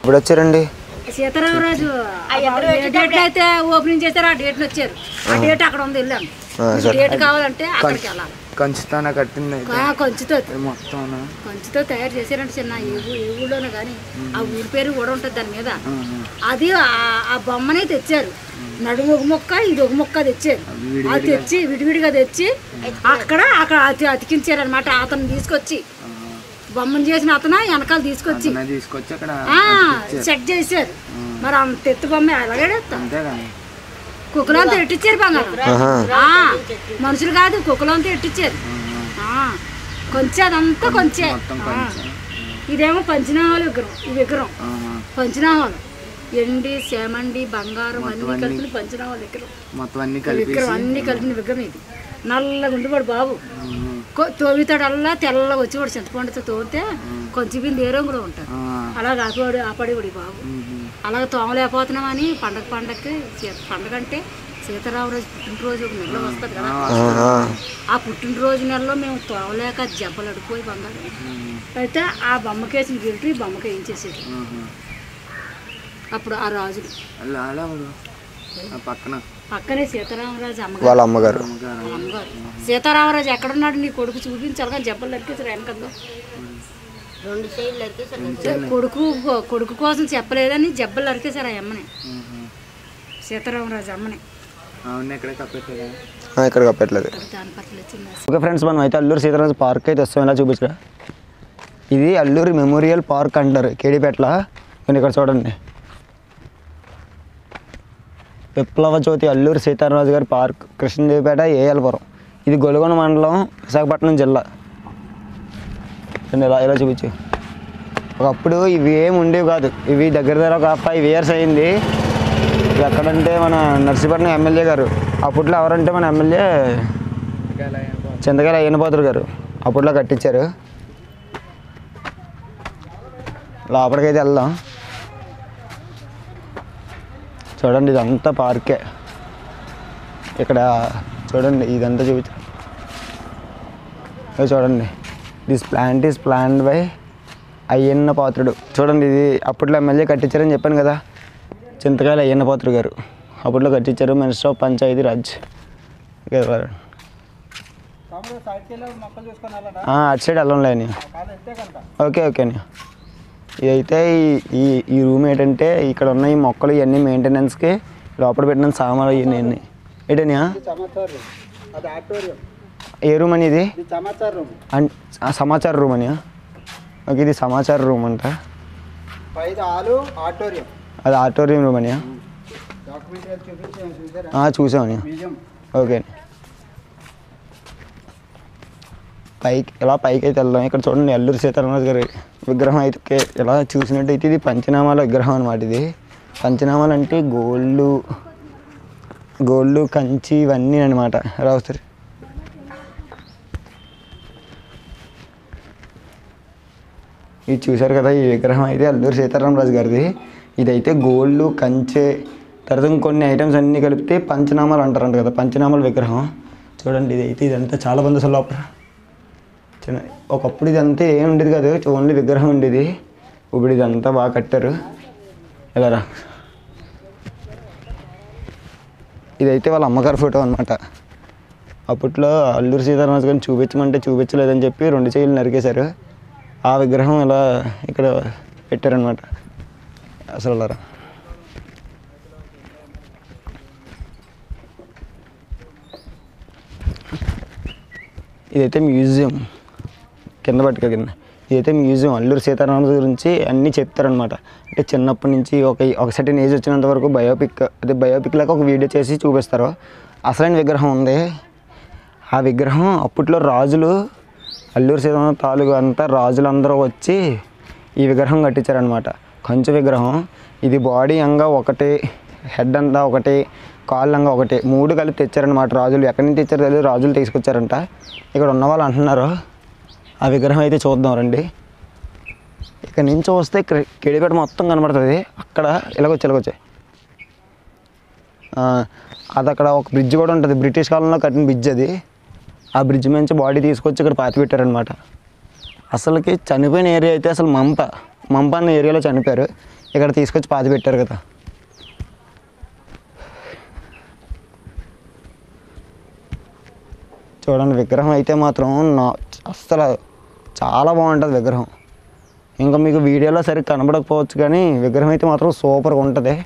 ఇప్పుడు వచ్చారండి సీతారామరాజు ఆ బాబు ఏ డేట్ అయితే ఓపెనింగ్ చేశారో ఆ డేట్ వచ్చారు ఆ డేట్ అక్కడ ఉంది వెళ్ళాను ఆ, మీకు డేట్ కావాలంటే అక్కడికి వెళ్ళాలి కంచుతాన కట్టింది అయితే ఆ, కొంచుతో మొత్తం కొంచుతో తయారు చేశారంటే చిన్న ఏ ఊ- ఏ ఊళ్ళోనో కానీ ఆ ఊరి పేరు కూడా ఉంటుంది దాని మీద అది ఆ- ఆ బొమ్మనే తెచ్చారు నడుము ఒక మొక్క ఇది ఒక మొక్క తెచ్చారు అది తెచ్చి విడివిడిగా తెచ్చి అక్కడ అక్కడ అతి అతికించారనమాట అతను తీసుకొచ్చి బొమ్మను చేసిన అతను వెనకాల తీసుకొచ్చి తీసుకొచ్చి అక్కడ ఆ, సెట్ చేశారు మరి అంత ఎత్తు బొమ్మ అలాగే అంతే కానీ కుక్కలంతా ఎట్టించారు బంగారం ఆ, మనుషులు కాదు కుక్కలంతా ఎట్టించారు ఆ, కొంచెం అదంతా కొంచెం ఆ. ఇదేమో పంచనామాల విగ్రహం ఈ విగ్రహం పంచనామాలు ఎండి సేమండి బంగారం అన్ని కలిపిన పంచనామాల విగ్రహం మొత్తం అన్ని ఈ కలిపి విగ్రహం అన్ని కలిపిన విగ్రహం ఇది నల్లగా ఉండిపోడు బాబు కొ- తోవితాడల్లా తెల్లగా వచ్చి వాడు చింతపండుతో తోమితే కొంచెం బింది ఏ రంగులో ఉంటారు అలా ఆపడి ఆపడేవాడు ఈ బాబు అలాగ తోమలేకపోతున్నామని పండగ పండగకి సీ- పండగ అంటే సీతారామరాజు పుట్టినరోజు ఒక నెలలో వస్తుంది కదా ఆహా. ఆ పుట్టినరోజు నెలలో మేము తోమలేక జబ్బలు అడిపోయి బంగారం అయితే ఆ బొమ్మకేసిన గిరిటి ఈ బొమ్మకి ఏం చేసేది అప్పుడు ఆ రాజులు అలా అలా ఎవరు? ఆ పక్కన పక్కనే సీతారామరాజు అమ్మగారు వాళ్ళ అమ్మగారు వాళ్ళ అమ్మగారు సీతారామరాజు ఎక్కడున్నాడు నీ కొడుకు చూపించాలి కానీ జబ్బలు నరికేసారు వెనకందో కొడుకు కొడుకు కోసం చెప్పలేదని జబ్బలు నరికేశారు ఆ అమ్మని సీతారామరాజు అమ్మని అవును ఎక్కడే కప్పెట్టారా ఆ, ఇక్కడ కప్పట్లేదు దాని పట్ల చిన్న ఓకే ఫ్రెండ్స్ మనం అయితే అల్లూరు సీతారాజు పార్క్ అయితే వస్తాం ఇలా చూపించరా ఇది అల్లూరి మెమోరియల్ పార్క్ అంటారు కేడిపేటల కానీ ఇక్కడ చూడండి విప్లవ జ్యోతి అల్లూరి సీతారామరాజు గారి పార్క్ కృష్ణదేవిపేట ఏఎల్పురం ఇది గొలగొండ మండలం విశాఖపట్నం జిల్లా చూడండి ఇలా ఇలా చూపించు ఒకప్పుడు ఇవి ఏమి ఉండేవి కాదు ఇవి దగ్గర దగ్గర ఒక ఫైవ్ ఇయర్స్ అయింది ఇది ఎక్కడంటే మన నర్సీపట్నం ఎమ్మెల్యే గారు అప్పట్లో ఎవరంటే మన ఎమ్మెల్యే చింతకాయల అయ్యనపోతురు గారు అప్పట్లో కట్టించారు లోపలికైతే వెళ్దాం చూడండి ఇదంతా పార్కే ఇక్కడ చూడండి ఇదంతా చూపించారు ఇది చూడండి this plant is plant by Ayyanna Patrudu చూడండి ఇది అప్పట్లో ఎమ్మెల్యే కట్టించారని చెప్పాను కదా చింతకాయల అయ్యన్న పాత్రుడు గారు అప్పట్లో కట్టించారు మినిస్టర్ ఆఫ్ పంచాయతీ రాజ్ ఇక ఎవరు? ఆ, అటు సైడ్ వెళ్ళంలే అని ఓకే ఓకే అని ఇదైతే ఈ- ఈ ఈ రూమ్ ఏంటంటే ఇక్కడ ఉన్న ఈ మొక్కలు ఇవన్నీ మెయింటెనెన్స్కి లోపల పెట్టిన సామాన్లు ఇవన్నీ అన్నీ ఏంటనియా అది ఆడిటోరియం ఏ రూమ్ అని ఇది ఇది సమాచార రూమ్ అన్ ఆ సమాచార రూమ్ అని ఓకే ఇది సమాచార రూమ్ అంట పైది హాలు ఆడిటోరియం అది ఆడిటోరియం రూమ్ అని డాక్యుమెంట్ చూపించాం చూసారా చూసామని మ్యూజియం ఓకే పైకి ఇలా పైకి అయితే వెళ్దాం ఇక్కడ చూడండి అల్లూరి సీతారామరాజు గారి విగ్రహం అయితే ఇలా చూసినట్టయితే ఇది పంచనామాల విగ్రహం అనమాట ఇది పంచనామాలు అంటే గోల్డ్ గోల్డ్ కంచి ఇవన్నీ అనమాట రావుతారు ఇది చూశారు కదా ఈ విగ్రహం అయితే అల్లూరి సీతారామరాజు గారిది ఇదైతే గోల్డ్ కంచె తర్వాత ఇంకొన్ని ఐటమ్స్ అన్నీ కలిపితే పంచనామాలు అంటారంట కదా పంచనామాల విగ్రహం చూడండి ఇదైతే ఇదంతా చాలా మంది అసలు లోపల చిన్న ఒకప్పుడు ఇదంతా ఏం ఉండేది కాదు ఓన్లీ విగ్రహం ఉండేది ఇప్పుడు ఇదంతా బాగా కట్టారు ఇలా రా ఇదైతే వాళ్ళ అమ్మగారి ఫోటో అనమాట అప్పట్లో అల్లూరి సీతారామరాజు గారిని చూపించమంటే చూపించలేదని చెప్పి రెండు చేతులు నరికేశారు ఆ విగ్రహం ఇలా ఇక్కడ పెట్టారనమాట అసలు ఇలా రా. ఇదైతే మ్యూజియం కింద పట్టుక కింద ఇదైతే మ్యూజియం అల్లూరి సీతారామరాజు గురించి అన్నీ చెప్తారనమాట అంటే చిన్నప్పటి నుంచి ఒక ఒక సర్టెన్ ఏజ్ వచ్చినంత వరకు బయోపిక్ అదే బయోపిక్ లాగా ఒక వీడియో చేసి చూపిస్తారు అసలైన విగ్రహం ఉంది ఆ విగ్రహం అప్పట్లో రాజులు అల్లూరి సీతారామ తాలూకు అంతా రాజులందరూ వచ్చి ఈ విగ్రహం కట్టించారనమాట కంచు విగ్రహం ఇది బాడీ అంగా ఒకటి హెడ్ అంతా ఒకటి కాళ్ళు అంగా ఒకటి మూడు కలిపి తెచ్చారనమాట రాజులు ఎక్కడి నుంచి తెచ్చారో తెలియదు రాజులు తీసుకొచ్చారంట ఇక్కడ ఉన్న వాళ్ళు అంటున్నారు ఆ విగ్రహం అయితే చూద్దాం రండి ఇక్కడ నుంచి వస్తే క్రి- కిడిపేట మొత్తం కనబడుతుంది అక్కడ ఇలాగొచ్చి ఇలాగొచ్చాయి అది అక్కడ ఒక బ్రిడ్జ్ కూడా ఉంటుంది బ్రిటిష్ కాలంలో కట్టిన బ్రిడ్జ్ అది ఆ బ్రిడ్జ్ నుంచి బాడీ తీసుకొచ్చి ఇక్కడ పాతి పెట్టారనమాట అసలుకి చనిపోయిన ఏరియా అయితే అసలు మంప మంప అన్న ఏరియాలో చనిపోయారు ఇక్కడ తీసుకొచ్చి పాతి పెట్టారు కదా చూడండి విగ్రహం అయితే మాత్రం నా అస్సలు చాలా బాగుంటుంది విగ్రహం ఇంకా మీకు వీడియోలో సరిగ్గా కనబడకపోవచ్చు కానీ విగ్రహం అయితే మాత్రం సూపర్గా ఉంటుంది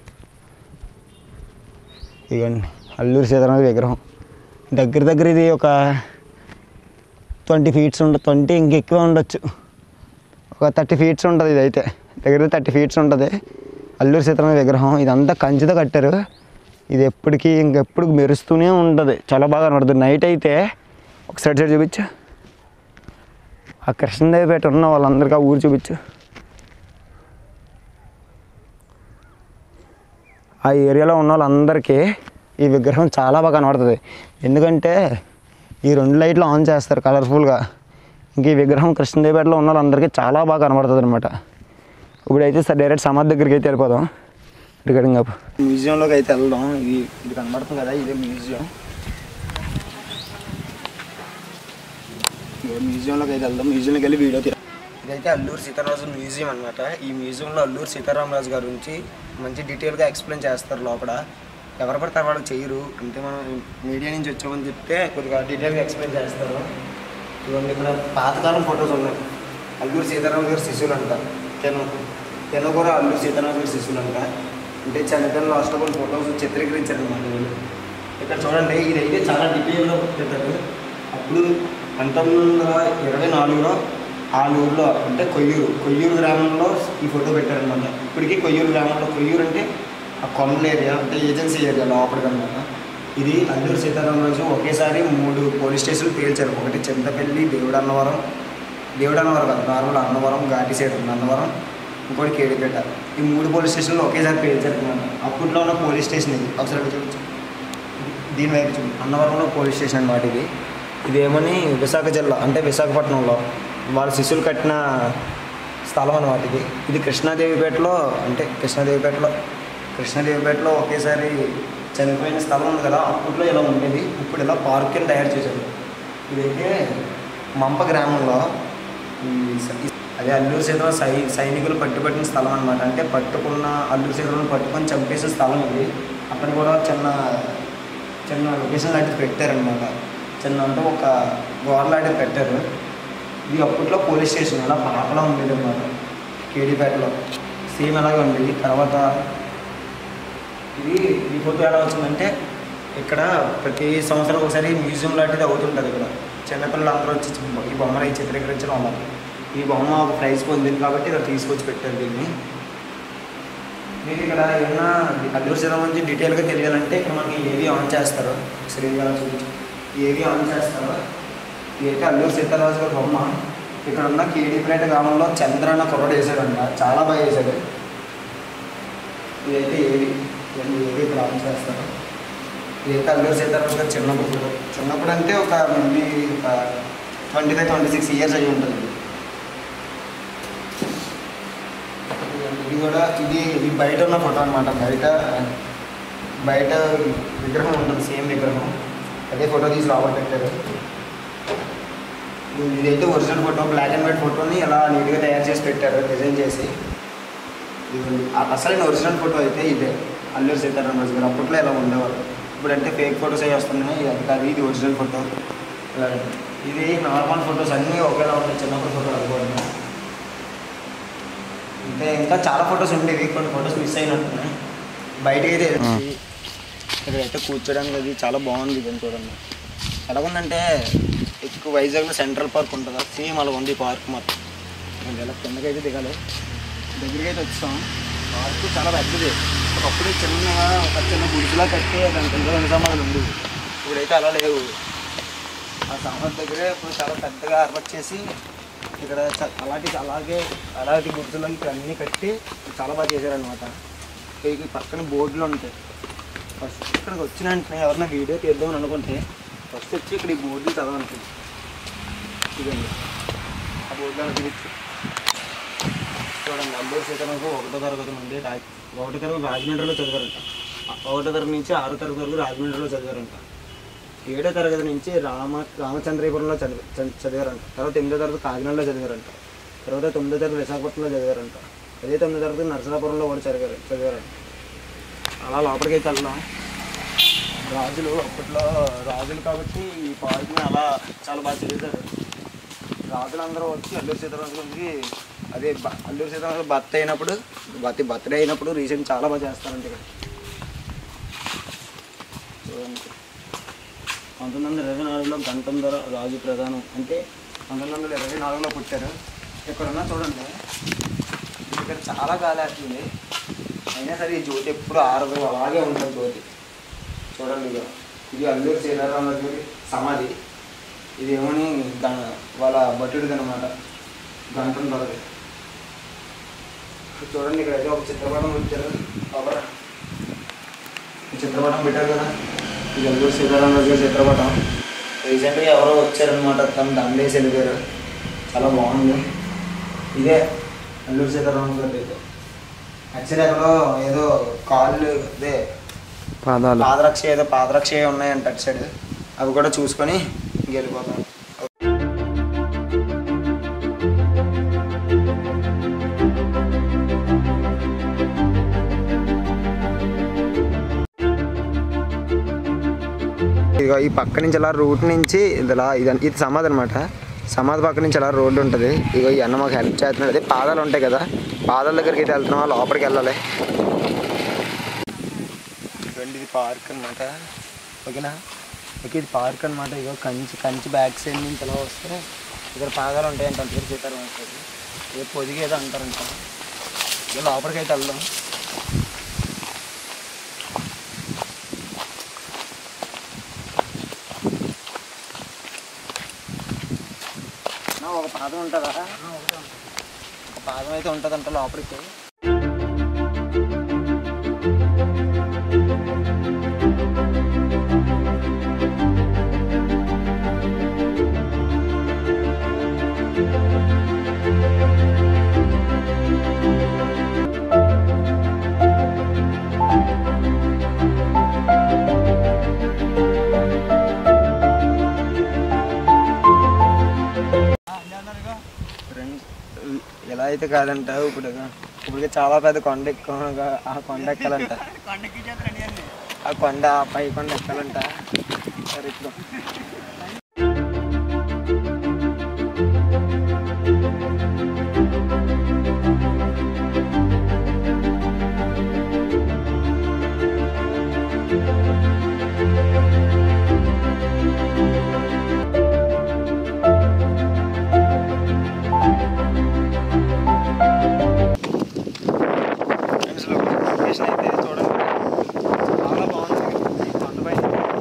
ఇదిగోండి అల్లూరి సీతారామరాజు విగ్రహం దగ్గర దగ్గర ఇది ఒక ట్వంటీ ఫీట్స్ ఉంటుంది ట్వంటీ ఇంకెక్కువ ఉండొచ్చు ఒక థర్టీ ఫీట్స్ ఉంటుంది ఇది అయితే దగ్గర థర్టీ ఫీట్స్ ఉంటుంది అల్లూరి సీతారామరాజు విగ్రహం ఇదంతా కంచితో కట్టారు ఇది ఎప్పటికీ ఇంకెప్పుడు మెరుస్తూనే ఉంటుంది చాలా బాగా కనబడుతుంది నైట్ అయితే ఒక సైడ్ సైడ్ చూపించు ఆ కృష్ణదేవిపేట ఉన్న వాళ్ళందరికీ ఆ ఊరు చూపించు ఆ ఏరియాలో ఉన్న వాళ్ళందరికీ ఈ విగ్రహం చాలా బాగా కనబడుతుంది ఎందుకంటే ఈ రెండు లైట్లు ఆన్ చేస్తారు కలర్ఫుల్గా ఇంక ఈ విగ్రహం కృష్ణదేవిపేటలో ఉన్న వాళ్ళందరికీ చాలా బాగా కనబడుతుంది అనమాట ఇప్పుడైతే సార్ డైరెక్ట్ సమాధి దగ్గరికి అయితే వెళ్ళిపోదాం రికార్డింగ్ అప్ మ్యూజియంలోకి అయితే వెళ్దాం ఇది ఇది కనబడుతుంది కదా ఇదే మ్యూజియం ఇదే మ్యూజియంలోకి అయితే వెళ్దాం మ్యూజియంలోకి వెళ్ళి వీడియో తీరా ఇదైతే అల్లూరు సీతారామరాజు మ్యూజియం అనమాట ఈ మ్యూజియంలో అల్లూరు సీతారామరాజు గారి గురించి మంచి డీటెయిల్గా ఎక్స్ప్లెయిన్ చేస్తారు లోపల ఎవరు పడితే వాళ్ళు చేయరు అంటే మనం మీడియా నుంచి వచ్చామని చెప్తే కొద్దిగా డీటెయిల్గా ఎక్స్ప్లెయిన్ చేస్తారు ఇవన్నీ ఇక్కడ పాతకాలం ఫొటోస్ ఉన్నాయి అల్లూరు సీతారామ గారి శిశువులు అంట తెను తెను కూడా అల్లూరు సీతారామ గారి శిశువులు అంట అంటే చనిపోయిన లాస్ట్లో కొన్ని ఫొటోస్ చిత్రీకరించారు అనమాట వీళ్ళు ఇక్కడ చూడండి ఇదైతే చాలా డీటెయిల్గా పెట్టారు అప్పుడు పంతొమ్మిది వందల ఇరవై నాలుగులో ఆ ఊరిలో అంటే కొయ్యూరు కొయ్యూరు గ్రామంలో ఈ ఫోటో పెట్టారనమాట ఇప్పటికీ కొయ్యూరు గ్రామంలో కొయ్యూరు అంటే ఆ కొండల ఏరియా అంటే ఏజెన్సీ ఏరియా లోపలికి అనమాట ఇది అల్లూరు సీతారామరాజు ఒకేసారి మూడు పోలీస్ స్టేషన్లు పేల్చారు ఒకటి చింతపల్లి దేవుడు అన్నవరం దేవుడు అన్నవరం కాదు నార్మల్ అన్నవరం ఘాటి సైడ్ ఉంది అన్నవరం ఇంకోటి కేడిపేట ఈ మూడు పోలీస్ స్టేషన్లు ఒకేసారి పేల్చారు అనమాట అప్పట్లో ఉన్న పోలీస్ స్టేషన్ ఇది ఒకసారి అటు చూపించు దీని వైపు చూడు అన్నవరంలో పోలీస్ స్టేషన్ అన్నమాట ఇది ఇదేమని విశాఖ జిల్లా అంటే విశాఖపట్నంలో వాళ్ళ శిష్యులు కట్టిన స్థలం అనమాట ఇది ఇది కృష్ణాదేవిపేటలో అంటే కృష్ణాదేవిపేటలో కృష్ణాదేవిపేటలో ఒకేసారి చనిపోయిన స్థలం ఉంది కదా అప్పట్లో ఇలా ఉండేది ఇప్పుడు ఇలా పార్క్ కింద తయారు చేశారు ఇదైతే మంప గ్రామంలో ఈ స- ఈ- అదే అల్లూరు సీతారాం సై సైనికులు పట్టుబట్టిన స్థలం అనమాట అంటే పట్టుకున్న అల్లూరు సీతారాం పట్టుకొని చంపేసే స్థలం ఇది అక్కడ కూడా చిన్న చిన్న లొకేషన్ లాంటిది పెట్టారనమాట చిన్న అంటే ఒక గోడ లాంటిది పెట్టారు ఇది అప్పట్లో పోలీస్ స్టేషన్ ఇలా పాపలా ఉండేది అనమాట కేడీపేటలో సేమ్ అలాగే ఉండేది తర్వాత ఇది ఈ ఫోటో ఎలా వచ్చిందంటే ఇక్కడ ప్రతి సంవత్సరం ఒకసారి మ్యూజియం లాంటిది అవుతుంటుంది ఇక్కడ చిన్నపిల్లలు అందరూ వచ్చి ఈ బొమ్మలు అవి చిత్రీకరించడం అలా ఈ బొమ్మ ఒక ప్రైజ్ పొందింది కాబట్టి ఇక్కడ తీసుకొచ్చి పెట్టారు దీన్ని మీకు ఇక్కడ ఏమన్నా అల్లూరు సీతారాం గురించి డీటెయిల్గా తెలియాలంటే ఇక్కడ మనకి ఏవి ఆన్ చేస్తారు శ్రీని గారు చూపించి ఏవి ఆన్ చేస్తారు ఇదైతే అల్లూరు సీతారాజు గారి బొమ్మ ఇక్కడ ఉన్న కేడీపేట గ్రామంలో చంద్ర అన్న కుర్రడు వేసాడంట చాలా బాగా వేసాడు ఇదైతే ఏవి ఇవన్నీ ఏవి ఇక్కడ ఆన్ చేస్తారు ఇదైతే అల్లూరు సీతారాం గారు చిన్నప్పుడు ఫోటో చిన్నప్పుడు అంటే ఒక మేబీ ఒక twenty five twenty six years అయ్యి ఉంటుంది ఇది. ఇది కూడా ఇది ఇది బయట ఉన్న ఫోటో అనమాట బయట బయట విగ్రహం ఉంటుంది సేమ్ విగ్రహం అదే ఫోటో తీసి లోపల పెట్టారు ఇది- ఇదైతే original photo black and white ఫోటోని ఎలా నీట్గా తయారు చేసి పెట్టారు డిజైన్ చేసి ఇది ఆ- అసలైన ఒరిజినల్ ఫోటో అయితే ఇదే అల్లూరు సీతారామరాజు గారు అప్పట్లో ఇలా ఉండేవారు ఇప్పుడు అంటే ఫేక్ ఫోటోస్ అవి వస్తున్నాయి ఇది అది కాదు ఇది ఒరిజినల్ ఫోటో ఇలా ఇది నార్మల్ ఫొటోస్ అన్నీ ఒకేలా ఉంటాయి చిన్నప్పుడు ఫోటో అనుకోండి అంటే ఇంకా చాలా ఫొటోస్ ఉండేవి కొన్ని ఫొటోస్ మిస్ అయినట్టున్నాయి బయటకి అయితే ఇక్కడైతే కూర్చోడానికి అది చాలా బాగుంది ఇది చూడండి ఎలా ఉందంటే ఎక్కువ వైజాగ్లో సెంట్రల్ పార్క్ ఉంటుందా సేమ్ అలా ఉంది పార్క్ మొత్తం నేను ఇలా కిందకి అయితే దిగాలి దగ్గరికి అయితే వచ్చాం పార్క్ చాలా పెద్దది ఒకప్పుడు చిన్నగా ఒక చిన్న గుడిసెలా కట్టి దాని కింద రెండు సమాధాలు ఉండేవి ఇప్పుడైతే అలా లేవు ఆ సమాధి దగ్గరే ఇప్పుడు చాలా పెద్దగా ఏర్పాటు చేసి ఇక్కడ చ- అలాంటి అలాగే అలాంటి గుర్తులు ఇక్కడ అన్నీ కట్టి చాలా బాగా చేశారనమాట ఈ పక్కన బోర్డులు ఉంటాయి ఫస్ట్ ఇక్కడికి వచ్చిన వెంటనే ఎవరైనా వీడియో తీద్దామని అనుకుంటే ఫస్ట్ వచ్చి ఇక్కడ ఈ బోర్డులు చదవనుకుంది ఇదండి ఆ బోర్డులో చూపించు చూడండి అల్లూరు సీతారామకు ఒకటో తరగతి నుండి రా ఒకటో తరగతి రాజమండ్రిలో చదివారంట ఆ ఒకటో తరగతి నుంచి ఆరో తరగతి వరకు రాజమండ్రిలో చదివారంట ఏడో తరగతి నుంచి రామ రామచంద్రపురంలో చదివి చ- చదివారంట తర్వాత ఎనిమిదో తరగతి కాకినాడలో చదివారంట తర్వాత తొమ్మిదో తరగతి విశాఖపట్నంలో చదివారంట అదే తొమ్మిది తరగతి నరసాపురంలో కూడా చదివారు చదివారు అలా లోపలికి అయితే వెళ్దాం రాజులు అప్పట్లో రాజులు కాబట్టి ఈ పార్క్ని అలా చాలా బాగా చేశారు రాజులందరూ వచ్చి అల్లూరి సీతారామరాజుకి అదే బ- అల్లూరి సీతారామరాజు భర్త అయినప్పుడు బతి బర్త్డే అయినప్పుడు రీసెంట్ చాలా బాగా చేస్తారంట ఇక్కడ చూడండి పంతొమ్మిది వందల ఇరవై నాలుగులో గంటంధర రాజు ప్రధానం అంటే పంతొమ్మిది వందల ఇరవై నాలుగులో పుట్టారు ఇక్కడ ఉన్న చూడండి ఇక్కడ చాలా గాలి వేస్తుంది అయినా సరే ఈ జ్యోతి ఎప్పుడు ఆరదు అలాగే ఉంటుంది జ్యోతి చూడండి ఇక ఇది అల్లూరి సీతారామరాజు గారి సమాధి ఇది ఏమని గా- వాళ్ళ భటుడిది అనమాట గంటం దొరది చూడండి ఇక్కడ అయితే ఒక చిత్రపటం పెట్టారు బాబా ఈ చిత్రపటం పెట్టారు కదా ఇది అల్లూరి సీతారామరాజు గారి చిత్రపటం రీసెంట్గా ఎవరో వచ్చారనమాట తను దండేసి వెళ్ళిపోయారు చాలా బాగుంది ఇదే అల్లూరి సీతారామరాజు గారి అయితే యాక్చువల్లీ అక్కడ ఏదో కాళ్ళు అదే పాదాలు పాదరక్ష ఏదో పాదరక్ష ఏ ఉన్నాయంట అటు సైడ్ అవి కూడా చూసుకొని ఇంక వెళ్ళిపోతాం ఇదిగో ఈ పక్క నుంచి ఇలా రూట్ నుంచి ఇలా ఇది ఇది సమాధి అనమాట సమాధి పక్క నుంచి ఇలా రోడ్డు ఉంటుంది ఇగో ఈ అన్న మాకు హెల్ప్ చేస్తున్నాడు అదే పాదాలు ఉంటాయి కదా పాదాల దగ్గరికి అయితే వెళ్తున్నాం లోపలికి వెళ్ళాలి ఇదిగోండి ఇది పార్క్ అనమాట ఓకేనా ఓకే ఇది పార్క్ అనమాట ఇగో కంచి కంచి బ్యాక్ సైడ్ నుంచి ఇలా వస్తే ఇక్కడ పాదాలు ఉంటాయంట అంత దగ్గర చేతారు ఉంటుంది ఏ పొదిగి ఏదో అంటారంట ఇక లోపలికి అయితే వెళ్దాం నా ఒక పాదం ఉంటుందా ఒక పాదం అయితే ఉంటుందంట లోపలికి ఫ్రెండ్స్ ఎలా అయితే కాదంట ఇప్పుడు ఇప్పుడు చాలా పెద్ద కొండ ఎక్కువగా ఆ కొండ ఎక్కాలంట ఆ కొండ ఆ పై కొండ ఎక్కాలంట సరే ఇప్పుడు ఫ్రెండ్స్ లొకేషన్ అయితే చూడండి చాలా బాగుంది ఈ కొండపై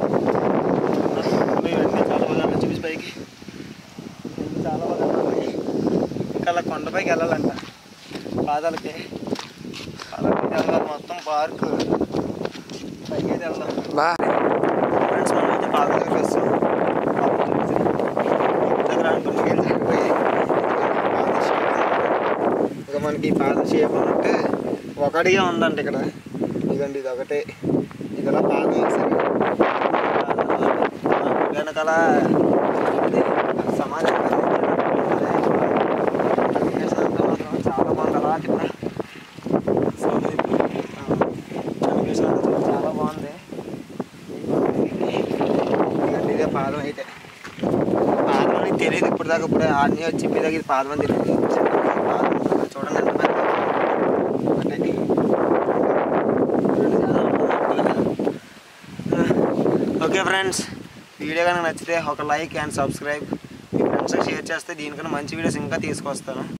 ఇవన్నీ చాలా బాగా ఉన్నాయి. చూపించి పైకి ఇవన్నీ చాలా బాగా ఉన్నాయి. ఇంకా అలా కొండపైకి వెళ్ళాలంట పాదాలకి పాదాలకి వెళ్ళాలి మొత్తం పార్క్ పైకి అయితే వెళ్దాం బా ఫ్రెండ్స్ మనం అయితే పాదాల దగ్గరికి వస్తాం పాదాలు చూపించి దగ్గర అనుకుంటుకి వెళ్ళి పోయి పాద shape. ఇక మనకి ఈ పాద షేప్ ఉన్నట్టు ఒకటిగా ఉందంట ఇక్కడ ఇదండి ఇది ఒకటే ఇది ఇలా పాదం వేసారు వెనకాల ఇది సమాధి ఉంటుంది. Location అంతా మాత్రం చాలా బాగుంది అలా తిప్ప సమాధి. ఆ, location అంతా చూడు చాలా బాగుంది ఇదిగోండి ఇదే పాదం అయితే పాదం అని తెలియదు ఇప్పుడు దాకా ఇప్పుడు ఆడిని వచ్చి ఇప్పుడు దాకా ఇది పాదం అని తెలియదు పాదం చూడండి ఎంత పెద్ద అంటే ఓకే ఫ్రెండ్స్ వీడియో కనుక నచ్చితే ఒక లైక్ అండ్ సబ్స్క్రైబ్ మీ ఫ్రెండ్స్కి షేర్ చేస్తే దీనికన్నా మంచి వీడియోస్ ఇంకా తీసుకొస్తాను